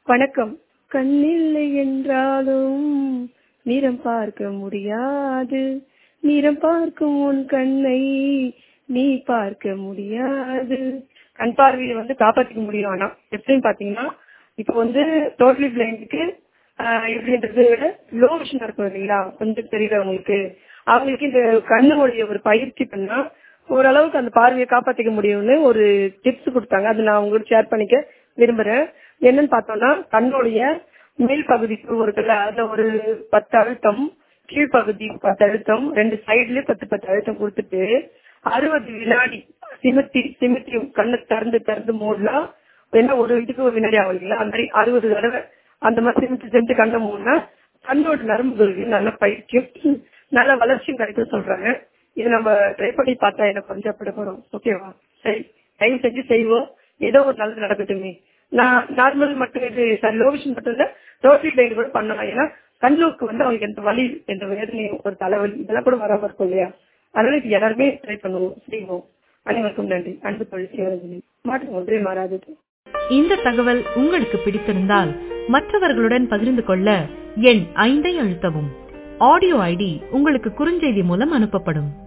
வணக்கம் கண்ணில்லை என்றாலும் நிறம் பார்க்க முடியாது நிறம் பார்க்கும் உன் கண்ணை நீ பார்க்க முடியாது கண் பார்வையை வந்து காப்பாத்திக்க முடியும் ஆனா எப்படின்னு பாத்தீங்கன்னா இப்போ வந்து டோட்டலி பிளைண்டுக்கு எப்படின்றத விட லோ விஷன் இருக்கும் இல்லைங்களா கொஞ்சம் தெரியறவங்களுக்கு அவங்களுக்கு இந்த கண்ணுடைய ஒரு பயிற்சி பண்ணா ஓரளவுக்கு அந்த பார்வையை காப்பாத்திக்க முடியும்னு ஒரு டிப்ஸ் கொடுத்தாங்க அது நான் உங்களுக்கு ஷேர் பண்ணிக்க விரும்புறேன் என்னன்னு பார்த்தோம்னா கண்ணுடைய மேல் பகுதி இருக்குல்ல அதுல ஒரு பத்து அழுத்தம் கீழ்ப்பகுதி பத்து அழுத்தம் ரெண்டு சைடுலயும் பத்து பத்து அழுத்தம் கொடுத்துட்டு அறுபது வினாடி சிமித்தி சிமித்தி கண்ணை திறந்து திறந்து மூடலாம் என்ன ஒரு இதுக்கு ஒரு வினாடி ஆகும் இல்லைங்களா அந்த மாதிரி அறுபது தடவை அந்த மாதிரி சிமித்தி செஞ்சு கண்ணை மூடனா கண்ணோட நரம்புகளுக்கு நல்ல பயிற்சியும் நல்ல வளர்ச்சியும் கிடைக்கும் சொல்றாங்க இது நம்ம ட்ரை பண்ணி பார்த்தா எனக்கு கொஞ்சம் அப்படி போறோம் ஓகேவா சரி தயவு செஞ்சு செய்வோம் ஏதோ ஒரு நல்லது நடக்கட்டுமே நான் நார்மல் மட்டும் இது சார் லோவிஷன் மட்டும் இல்ல டோட்டல் லைன் கூட பண்ணலாம் ஏன்னா கண்ணுக்கு வந்து அவங்களுக்கு எந்த வலி எந்த வேதனையும் ஒரு தலைவலி இதெல்லாம் கூட வராம இருக்கும் இல்லையா அதனால இது எல்லாருமே ட்ரை பண்ணுவோம் செய்வோம் அனைவருக்கும் நன்றி அன்பு தொழில் சிவரஞ்சனி மாற்றம் ஒன்றே மாறாதது இந்த தகவல் உங்களுக்கு பிடித்திருந்தால் மற்றவர்களுடன் பகிர்ந்து கொள்ள எண் ஐந்தை அழுத்தவும் ஆடியோ ஐடி உங்களுக்கு குறுஞ்செய்தி மூலம் அனுப்பப்படும்